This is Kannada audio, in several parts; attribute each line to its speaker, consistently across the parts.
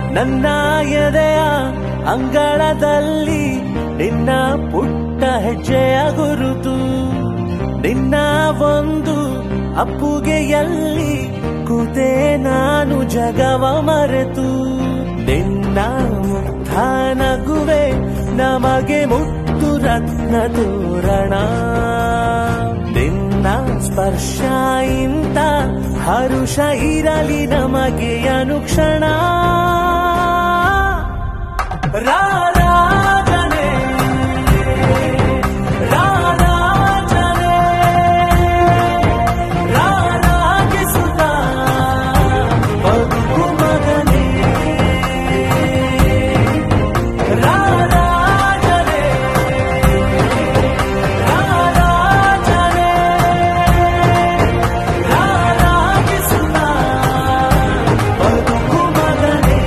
Speaker 1: ನನ್ನ ಎದೆಯ ಅಂಗಳದಲ್ಲಿ ನಿನ್ನ ಪುಟ್ಟ ಹೆಜ್ಜೆಯ ಗುರುತು ನಿನ್ನ ಒಂದು ಅಪ್ಪುಗೆಯಲ್ಲಿ ಕೂತೆ ನಾನು ಜಗವ ಮರೆತು ನಿನ್ನ ಮುಗ್ಧ ನಗುವೆ ನಮಗೆ ಮುತ್ತು ರತ್ನ ತೋರಣ ನಿನ್ನ ಸ್ಪರ್ಶ ಇಂತ ಹರುಷ ಇರಲಿ ನಮಗೆ ಅನುಕ್ಷಣ ರಾರಾಜನೆ ರಾರಾಜನೆ ರಾರಾಗಿಸುತ್ತ ಬದುಕು ಮಗನೇ ರಾರಾಜನೆ ರಾರಾಜನೆ ರಾರಾಗಿಸುತ್ತ ಬದುಕು ಮಗನೇ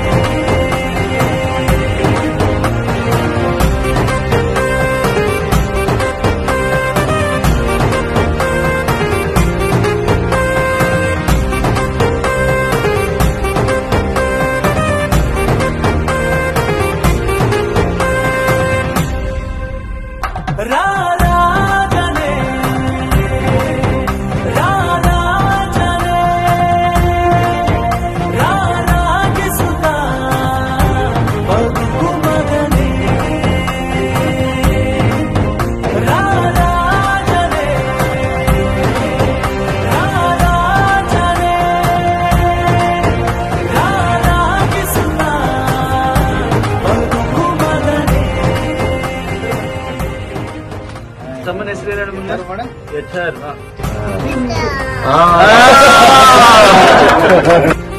Speaker 1: ರಾರಾಜನೆ ರಾರಾಜನೆ ರಾರಾಗಿಸುತ್ತ ಬದುಕು ಮಗನೇ ರಾರಾಜನೆ ರಾರಾಜನೆ ರಾರಾಗಿಸುತ್ತ ಬದುಕು ಮಗನೇ
Speaker 2: ತಮ್ಮನ ಹೆಸರು ಏನು ಮುಂದೆ ಎಚ್ ಆರ್
Speaker 3: ಆ